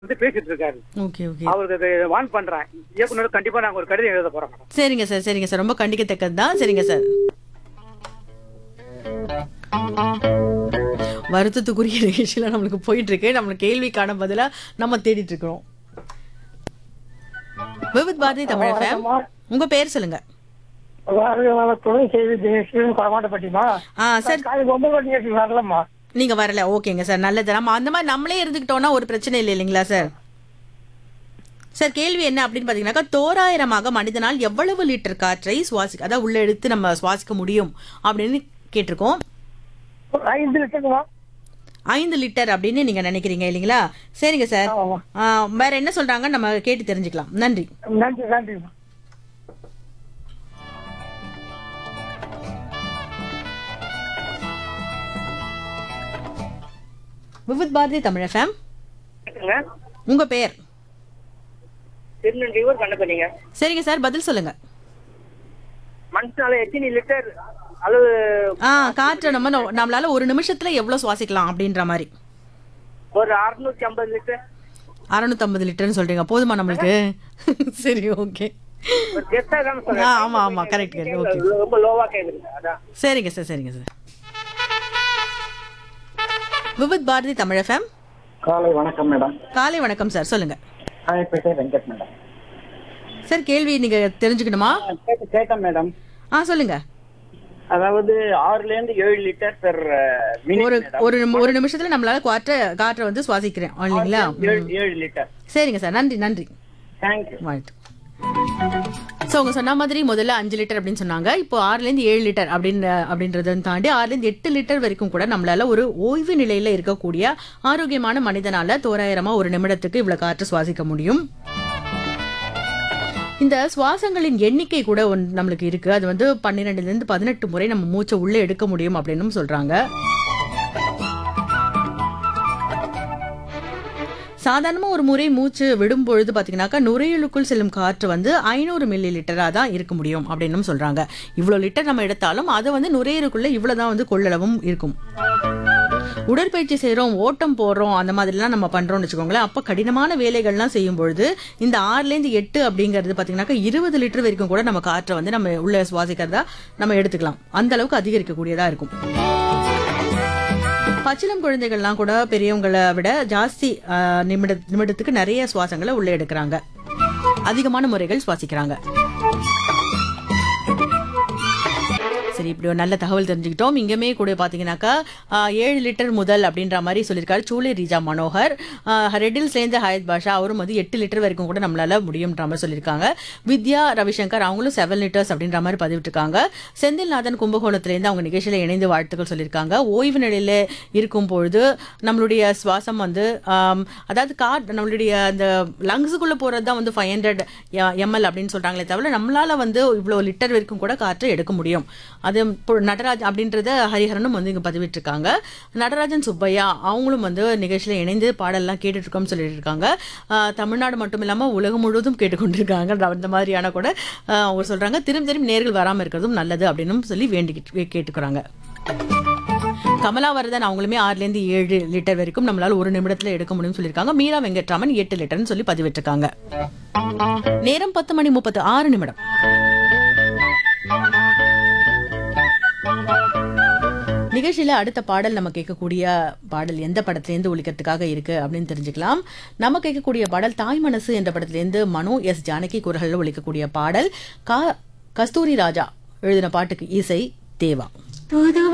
வந்து பேசிட்டு இருக்காரு ஓகே ஓகே அவருக்கு அது வான் பண்றேன் இயக்குனர் கண்டிப்பா நாங்க ஒரு கடிதம் எழுத போறோம் மேடம் சரிங்க சார் சரிங்க சார் ரொம்ப கண்டிக்கத்தக்கது தான் சரிங்க சார் வருத்தத்துக்குரிய நிகழ்ச்சியில நம்மளுக்கு போயிட்டு இருக்கு நம்மளுக்கு கேள்விக்கான பதிலா நம்ம தேடிட்டு இருக்கிறோம் விவித் பாரதி தமிழ் FM. உங்க பேர் சொல்லுங்க துணை செய்தி தேசியம் கொடமாட்டப்பட்டிமா ஆ சார் காலையில் ஒன்பது மணிக்கு வரலம்மா நீங்க வரல ஓகேங்க சார் நல்லது நம்ம அந்த மாதிரி நம்மளே இருந்துக்கிட்டோம்னா ஒரு பிரச்சனை இல்லை இல்லைங்களா சார் சார் கேள்வி என்ன அப்படின்னு பாத்தீங்கன்னாக்கா தோராயிரமாக மனிதனால் எவ்வளவு லிட்டர் காற்றை சுவாசி அதாவது உள்ள எடுத்து நம்ம சுவாசிக்க முடியும் அப்படின்னு கேட்டிருக்கோம் ஒரு ஐந்து லிட்டருமா ஐந்து லிட்டர் அப்படின்னு நீங்க நினைக்கிறீங்க இல்லைங்களா சரிங்க சார் ஆமாம்மா. ஆ, வேற என்ன சொல்றாங்க நம்ம கேட்டு தெரிஞ்சுக்கலாம் நன்றி நன்றி நன்றிம்மா விவித் பாரதி தமிழ் எஃப்எம் உங்க பேர் திருநெல்வேலூர் கண்ணப்பண்ணீங்க சரிங்க சார் பதில் சொல்லுங்க மனுஷனால எத்தனை லிட்டர் அளவு ஆ காற்றை நம்ம நோ- நம்மளால ஒரு நிமிஷத்துல எவ்வளவு சுவாசிக்கலாம் அப்படின்ற மாதிரி ஒரு அறுநூத்தி ஐம்பது லிட்டர் அறுநூத்தம்பது லிட்டர்னு சொல்றீங்க போதுமா நம்மளுக்கு சரி ஓகே ஒரு கெஸ்டா தான் ஆ, சொல்றேன் ஆமா ஆமா கரெக்ட் கரெக்ட் ஓகே ரொம்ப லோவா கேக்குதுங்க அதான் சரிங்க சார் சரிங்க சார் விவித் பாரதி தமிழ் எஃப்எம் காலை வணக்கம் மேடம் காலை வணக்கம் சார் சொல்லுங்க காயப்பேட்டை வெங்கட் மேடம் சார் கேள்வி நீங்க தெரிஞ்சுக்கணுமா கேட்டேன் மேடம் ஆ சொல்லுங்க அதாவது ஆறுல இருந்து ஏழு லிட்டர் பெர் ஒரு ஒரு நிமி- ஒரு நிமிஷத்துல நம்மளால காற்றை காற்றை வந்து சுவாசிக்கிறேன் இல்லைங்களா ம். ஏழு லிட்டர் சரிங்க சார் நன்றி நன்றி தேங்க்யூ வாழ்த்து ஸோ அவங்க சொன்ன மாதிரி முதல்ல அஞ்சு லிட்டர் அப்படின்னு சொன்னாங்க இப்போ ஆறுலேருந்து ஏழு லிட்டர் அப்படின்னு அப்படின்றத தாண்டி ஆறுலேருந்து எட்டு லிட்டர் வரைக்கும் கூட நம்மளால ஒரு ஓய்வு நிலையில இருக்கக்கூடிய ஆரோக்கியமான மனிதனால தோராயிரமா ஒரு நிமிடத்துக்கு இவ்வளவு காற்று சுவாசிக்க முடியும் இந்த சுவாசங்களின் எண்ணிக்கை கூட ஒன் நம்மளுக்கு இருக்கு அது வந்து பன்னிரெண்டுல இருந்து பதினெட்டு முறை நம்ம மூச்சை உள்ள எடுக்க முடியும் அப்படின்னு சொல்றாங்க சாதாரணமா ஒரு முறை மூச்சு விடும் பொழுது பாத்தீங்கன்னாக்கா நுரையீரலுக்குள் செல்லும் காற்று வந்து ஐநூறு மில்லி லிட்டரா தான் இருக்க முடியும் அப்படின்னு சொல்றாங்க இவ்வளவு லிட்டர் நம்ம எடுத்தாலும் அது வந்து நுரையீரலுக்குள்ள இவ்வளவுதான் வந்து கொள்ளளவும் இருக்கும் உடற்பயிற்சி செய்றோம் ஓட்டம் போடுறோம் அந்த மாதிரிலாம் நம்ம பண்றோம்னு வச்சுக்கோங்களேன் அப்ப கடினமான வேலைகள்லாம் செய்யும் பொழுது இந்த ஆறுல இருந்து எட்டு அப்படிங்கிறது பாத்தீங்கன்னாக்கா இருபது லிட்டர் வரைக்கும் கூட நம்ம காற்றை வந்து நம்ம உள்ள சுவாசிக்கிறதா நம்ம எடுத்துக்கலாம் அந்த அளவுக்கு அதிகரிக்கக்கூடியதா இருக்கும் பச்சிளம் குழந்தைகள்லாம் கூட பெரியவங்களை விட ஜாஸ்தி ஆஹ், நிமிட நிமிடத்துக்கு நிறைய சுவாசங்களை உள்ள எடுக்கிறாங்க அதிகமான முறைகள் சுவாசிக்கிறாங்க சரி இப்படி ஒரு நல்ல தகவல் தெரிஞ்சுக்கிட்டோம் இங்கேயுமே கூட பார்த்தீங்கன்னாக்கா ஆஹ், ஏழு லிட்டர் முதல் அப்படின்ற மாதிரி சொல்லியிருக்காரு சூளை ரீஜா மனோகர் ஆஹ், ரெட்டில் சேர்ந்த ஹயத் பாஷா அவரும் வந்து எட்டு லிட்டர் வரைக்கும் கூட நம்மளால முடியும்ன்ற மாதிரி சொல்லியிருக்காங்க வித்யா ரவிசங்கர் அவங்களும் செவன் லிட்டர்ஸ் அப்படின்ற மாதிரி பதிவிட்டிருக்காங்க செந்தில்நாதன் கும்பகோணத்திலேருந்து அவங்க நிகழ்ச்சியில் இணைந்து வாழ்த்துக்கள் சொல்லியிருக்காங்க ஓய்வு நிலையில இருக்கும் பொழுது நம்மளுடைய சுவாசம் வந்து ஆம், அதாவது கா நம்மளுடைய அந்த லங்ஸுக்குள்ள போறது தான் வந்து ஃபைவ் ஹண்ட்ரட் எம்எல் அப்படின்னு சொல்றாங்களே தவிர நம்மளால வந்து இவ்வளோ லிட்டர் வரைக்கும் கூட காற்றை எடுக்க முடியும் அது இப்போ நடராஜ் அப்படின்றத ஹரிஹரனும் வந்து இங்க பதிவிட்டிருக்காங்க நடராஜன் சுப்பையா அவங்களும் வந்து நிகழ்ச்சியில இணைந்து பாடல்லாம் கேட்டுட்டு இருக்கோம்னு சொல்லிட்டு இருக்காங்க ஆஹ், தமிழ்நாடு மட்டும் இல்லாம உலகம் முழுவதும் கேட்டுக்கொண்டிருக்காங்க அந்த மாதிரியான கூட ஆஹ், அவங்க சொல்றாங்க திரும்ப திரும்ப நேர்கள் வராம இருக்கிறதும் நல்லது அப்படின்னு சொல்லி வேண்டிக்கிட்டு கேட்டுக்கிறாங்க கமலாவரதன் அவங்களுமே ஆறுல இருந்து ஏழு லிட்டர் வரைக்கும் நம்மளால ஒரு நிமிடத்துல எடுக்க முடியும்னு சொல்லியிருக்காங்க மீரா வெங்கட்ராமன் எட்டு லிட்டர்னு சொல்லி பதிவிட்டிருக்காங்க நேரம் பத்து மணி முப்பத்து ஆறு நிமிடம் நிகழ்ச்சியில அடுத்த பாடல் நம்ம கேட்கக்கூடிய பாடல் எந்த படத்திலேருந்து ஒழிக்கிறதுக்காக இருக்கு அப்படின்னு தெரிஞ்சுக்கலாம் நம்ம கேட்கக்கூடிய பாடல் தாய் மனசு என்ற படத்திலேருந்து மனோ எஸ் ஜானகி குரல்ல ஒழிக்கக்கூடிய பாடல் கா கஸ்தூரி ராஜா எழுதின பாட்டுக்கு இசை தேவா